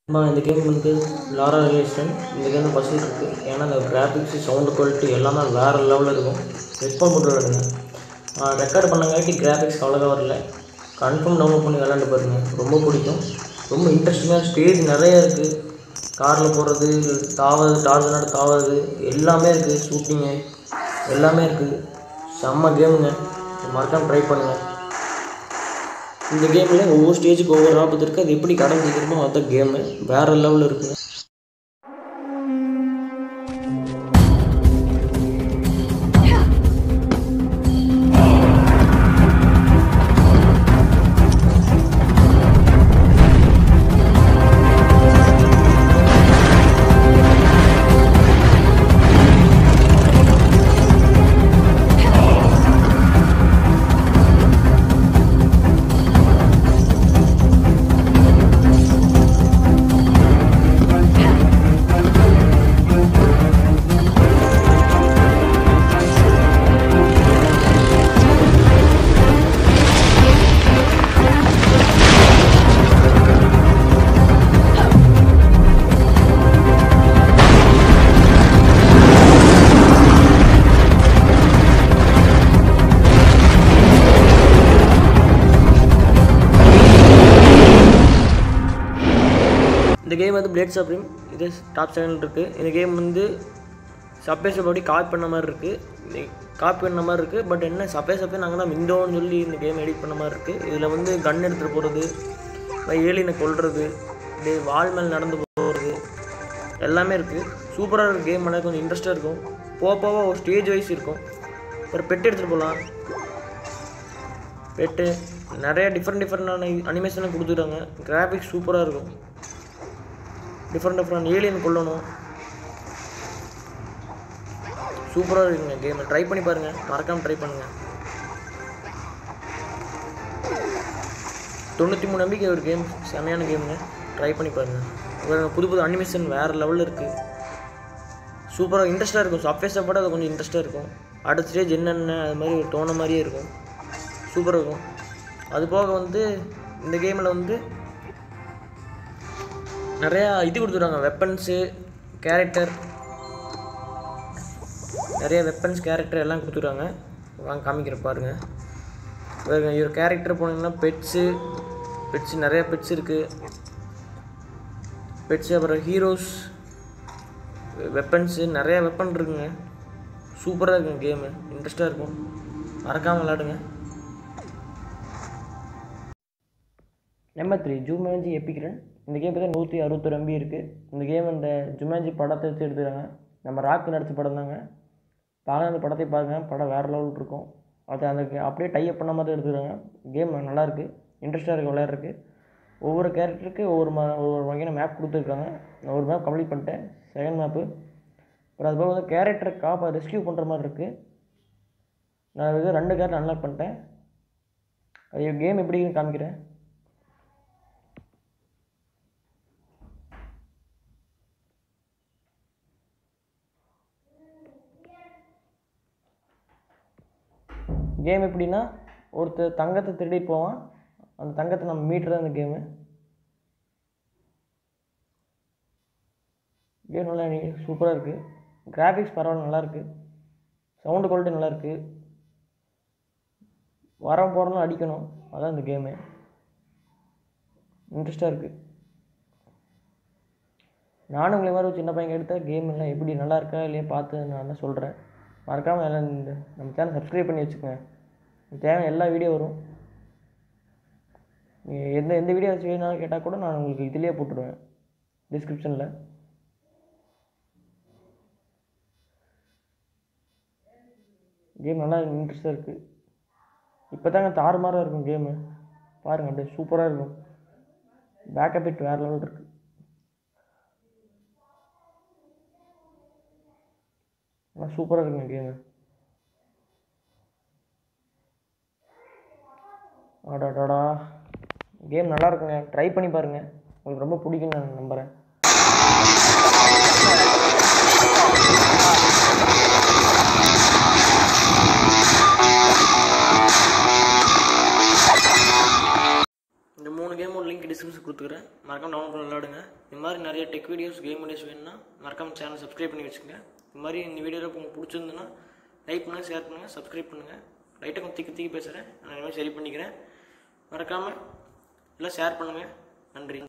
அம்மா இந்த கேம் வந்து லாரா ரிலேஷன் இந்த கேம் பசில் இருக்குது ஏன்னா இந்த கிராஃபிக்ஸு சவுண்டு குவாலிட்டி எல்லாமே வேறு லெவலில் இருக்கும் ஹெட்ஃபோன் போட்டு விளாடுங்க ரெக்கார்ட் பண்ணங்காட்டி கிராஃபிக்ஸ் அவ்வளோதான் வரல கன்ஃபார்ம் டவுன்லோட் பண்ணி விளாண்டு பாருங்க ரொம்ப பிடிக்கும் ரொம்ப இன்ட்ரெஸ்டிங்காக ஸ்டேஜ் நிறைய இருக்குது காரில் போகிறது தாவது டார்ச் நாடு தாவது எல்லாமே இருக்குது ஷூட்டிங்கு எல்லாமே இருக்குது செம்ம கேமுங்க மறக்காமல் ட்ரை பண்ணுங்கள் இந்த கேமில் ஒவ்வொரு ஸ்டேஜுக்கு ஒவ்வொரு ஆபத்து இருக்குது அது எப்படி கடந்துக்கிறோமோ அதுதான் கேமு வேறு லெவலில் இருக்குங்க இந்த கேம் வந்து பிளேட் சப்ரீம் இது டாப் செகண்ட் இருக்குது இந்த கேம் வந்து சப்பே சப்படி காப்பி பண்ண மாதிரி இருக்குது காப்பி பண்ண மாதிரி இருக்குது பட் என்ன சப்பே சப்பே நாங்கள் தான் விண்டோன்னு சொல்லி இந்த கேம் எடிட் பண்ண மாதிரி இருக்குது இதில் வந்து கன் எடுத்துகிட்டு போகிறது ஏலினை கொல்றது இப்படி வால் மேல் நடந்து போகிறது எல்லாமே இருக்குது சூப்பராக இருக்குது கேம் ஆனால் கொஞ்சம் இன்ட்ரெஸ்ட்டாக இருக்கும் போக போக ஒரு ஸ்டேஜ் வைஸ் இருக்கும் ஒரு பெட் எடுத்துகிட்டு போகலாம் பெட்டு நிறைய டிஃப்ரெண்ட் டிஃப்ரெண்டான அனிமேஷன்லாம் கொடுத்துருக்காங்க கிராஃபிக்ஸ் சூப்பராக இருக்கும் டிஃப்ரெண்ட் டிஃப்ரெண்ட் ஏலியன் கொல்லணும் சூப்பராக இருக்குங்க கேம் ட்ரை பண்ணி பாருங்கள் மறக்காமல் ட்ரை பண்ணுங்கள் தொண்ணூற்றி மூணு நம்பிக்கை ஒரு கேம் செமையான கேமுங்க ட்ரை பண்ணி பாருங்கள் வேறு புது புது அனிமேஷன் வேறு லெவலில் இருக்குது சூப்பராக இன்ட்ரெஸ்ட்டாக இருக்கும் சாஃப்ட்வேர் சாப்பாடு அது கொஞ்சம் இன்ட்ரெஸ்ட்டாக இருக்கும் அடுத்த ஸ்டேஜ் என்னென்ன அது மாதிரி ஒரு தோண மாதிரியே இருக்கும் சூப்பராக இருக்கும் அது போக வந்து இந்த கேமில் வந்து நிறையா இது கொடுத்துருக்காங்க வெப்பன்ஸு கேரக்டர் நிறைய வெப்பன்ஸ் கேரக்டர் எல்லாம் கொடுத்துருக்காங்க வாங்க காமிக்கிற பாருங்க பாருங்க ஒரு கேரக்டர் போனீங்கன்னா பெட்ஸு பெட்ஸ் நிறைய பெட்ஸ் இருக்குது பெட்ஸு அப்புறம் ஹீரோஸ் வெப்பன்ஸு நிறைய வெப்பன் இருக்குங்க சூப்பராக இருக்குங்க கேமு இன்ட்ரெஸ்ட்டாக இருக்கும் மறக்காமல் விளாடுங்க நம்பர் த்ரீ ஜூமேஜி எப்பிக்கிறேன் இந்த கேம் பார்த்தா நூற்றி அறுபத்தொரு எம்பி இருக்குது இந்த கேம் இந்த ஜுமேஜி படத்தை வச்சு எடுத்துருக்காங்க நம்ம ராக்கு நடிச்ச படம் தாங்க பாருங்க அந்த படத்தை பாருங்க படம் வேறு லெவல் இருக்கும் அது அந்த கே- அப்படியே டைப் பண்ண மாதிரி எடுத்துருக்காங்க கேம் நல்லாயிருக்கு இன்ட்ரெஸ்ட்டாக இருக்குது விளையாடுறதுக்கு ஒவ்வொரு கேரக்டருக்கு ஒவ்வொரு ம ஒவ்வொரு வகையான மேப் கொடுத்துருக்காங்க நான் ஒரு மேப் கம்ப்ளீட் பண்ணிட்டேன் செகண்ட் மேப்பு அப்புறம் அது போக வந்து கேரக்டரை காப்பா ரெஸ்கியூ பண்ணுற மாதிரி இருக்குது நான் இது ரெண்டு கேரக்டர் அன்லாக் பண்ணிட்டேன் அது கேம் எப்படி இருக்குன்னு காமிக்கிறேன் கேம் எப்படின்னா ஒருத்தர் தங்கத்தை திருடி போவான் அந்த தங்கத்தை நம்ம மீட்டுறது அந்த கேமு கேம் நல்லா சூப்பராக இருக்குது கிராஃபிக்ஸ் பரவாயில்ல நல்லாயிருக்கு சவுண்டு குவாலிட்டி நல்லாயிருக்கு வர போகிறோம் அடிக்கணும் அதான் இந்த கேமு இன்ட்ரெஸ்ட்டாக இருக்குது நானும் உங்களை மாதிரி ஒரு சின்ன பையன் எடுத்த கேம் எல்லாம் எப்படி நல்லா இருக்கா இல்லையா பார்த்து நான் தான் சொல்கிறேன் மறக்காமல் எல்லாம் இந்த நம்ம சேனல் சப்ஸ்கிரைப் பண்ணி வச்சுக்கோங்க தேவை எல்லா வீடியோ வரும் நீங்கள் எந்த எந்த வீடியோ வச்சு வேணாலும் கேட்டால் கூட நான் உங்களுக்கு இதிலே போட்டுடுவேன் டிஸ்கிரிப்ஷனில் கேம் நல்லா இன்ட்ரெஸ்ட்டாக இருக்குது இப்போ தாங்க தாறுமாறாக இருக்கும் கேமு பாருங்கள் அப்படியே சூப்பராக இருக்கும் பேக்கப் இட் வேறு லெவல் இருக்குது நல்லா சூப்பராக இருக்குங்க கேமு அடாடாடா கேம் நல்லா இருக்குங்க ட்ரை பண்ணி பாருங்கள் உங்களுக்கு ரொம்ப பிடிக்கும்னு நான் நம்புகிறேன் லிங்க் டிஸ்கிரிப்ஷன் கொடுத்துக்கிறேன் மறக்காம டவுன்லோட் பண்ணி விளாடுங்க இது மாதிரி நிறைய டெக் வீடியோஸ் கேம் வீடியோஸ் வேணும்னா மறக்காம சேனல் சப்ஸ்கிரைப் பண்ணி வச்சுக்கோங்க இது மாதிரி இந்த வீடியோவில் உங்களுக்கு பிடிச்சிருந்துன்னா லைக் பண்ணுங்கள் ஷேர் பண்ணுங்கள் சப்ஸ்கிரைப் பண்ணுங்கள் லைட்டாக கொஞ்சம் திக்கி திக்கி பேசுகிறேன் நான் இனிமேல் சரி பண்ணிக்கிறேன் மறக்காமல் எல்லாம் ஷேர் பண்ணுங்கள் நன்றி